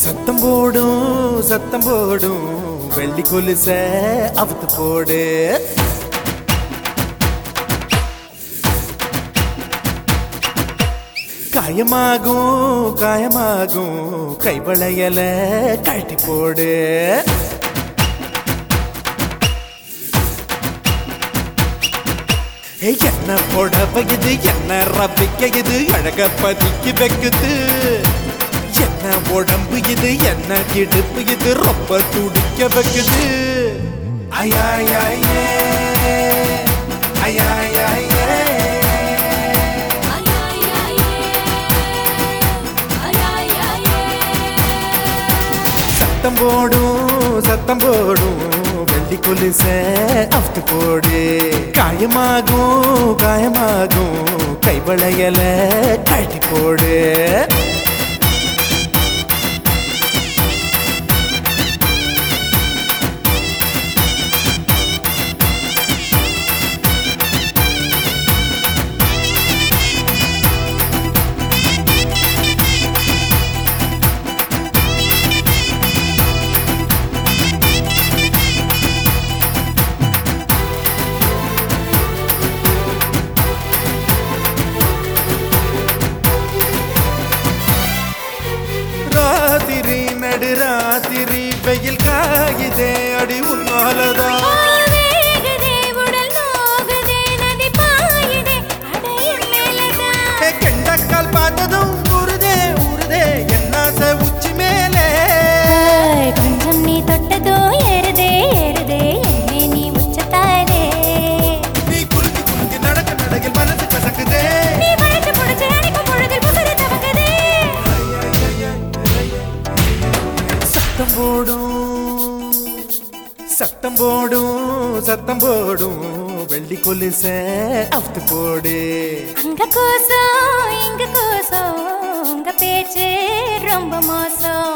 சத்தம் போடும் சத்தம் போடும் வெள்ளி கொலுச அவுத்து போடு காயமாகும் காயமாகும் கைவளையல கழட்டி போடு ஏய், என்ன புடவை இது என்ன ரவிக்க இது அழக பதிக்கி வைக்குது என்ன உடம்பு இது என்ன இடுப்பு இது ரொம்ப துடிக்க வைக்குது ஐயாயே ஐயாயே சத்தம் போடும் சத்தம் போடும் வெள்ளி கொலுச அவுத்து போடு காயமாகும் காயமாகும் கைவளையல கழட்டி போடு ராத்திரி நடுராத்திரி வெயில் காயுதே அடி உன்னாலதான் ஏ, கெண்டக்கால் பார்த்ததும் ஊறுதே ஊறுதே என்னாச உச்சி மேலே கொஞ்சம் நீ தொட்டதோ ஏறுதே ஏறுதே என்னை நீ உச்சத்தாலே நீ குலுக்கி குலுக்கி நடக்க நடக்கில் மனசு கசக்குதே நீ வளைச்சு புடிச்சு அடிக்கும் பொழுதில் முசுறு தவங்குதே சத்தம் போடும் சத்தம் போடும் சத்தம் போடும் வெள்ளி கொலுச அவுத்து போடு அங்க கோசம் இங்க கோசம் உங்க பேச்சு ரொம்ப மோசம்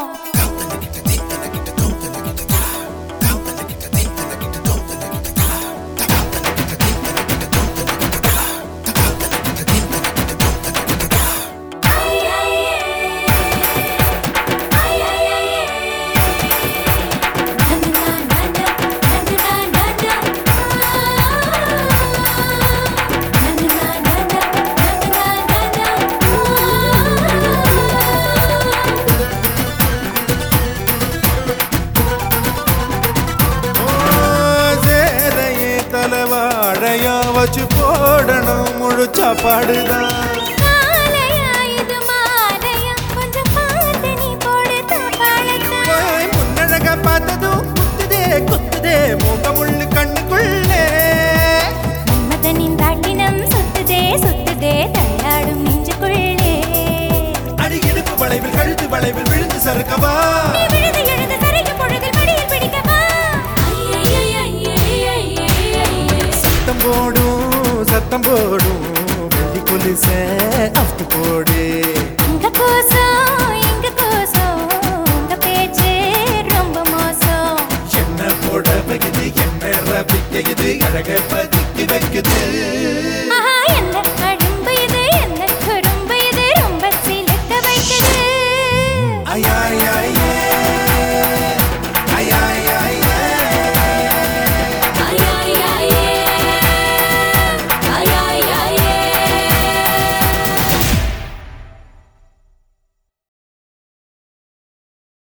ஓ, சேலையே தலைவாழையா வச்சு போடணும் முழு சாப்பாடுதான் மாலையா இது மாலையா கொஞ்சம் பார்த்து நீ போடு தாப்பாளத்தான் ஓய், முன்னழக பார்த்ததும் குத்துதே குத்துதே முகமுள்ளு கண்ணுக்குள்ளே மன்மதனின் தாட்டினம் சுத்துதே சுத்துதே தள்ளாடும் நெஞ்சுக்குள்ளே அடி இடுப்பு வளைவில் கழுத்து வளைவில் விழுந்து சறுக்கவா நீ விழுது எழுது சரிக்கும் பொழுதில் மடியில் பிடிக்கவா சத்தம் போடும் சத்தம் போடும் வெள்ளி கொலுச அவுத்து போடு அங்க கோசம் இங்க கோசம் உங்க பேச்சு ரொம்ப மோசம் என்ன போட வைக்குது என்ன ரபிக்க இது அழக பதிக்கு வைக்குது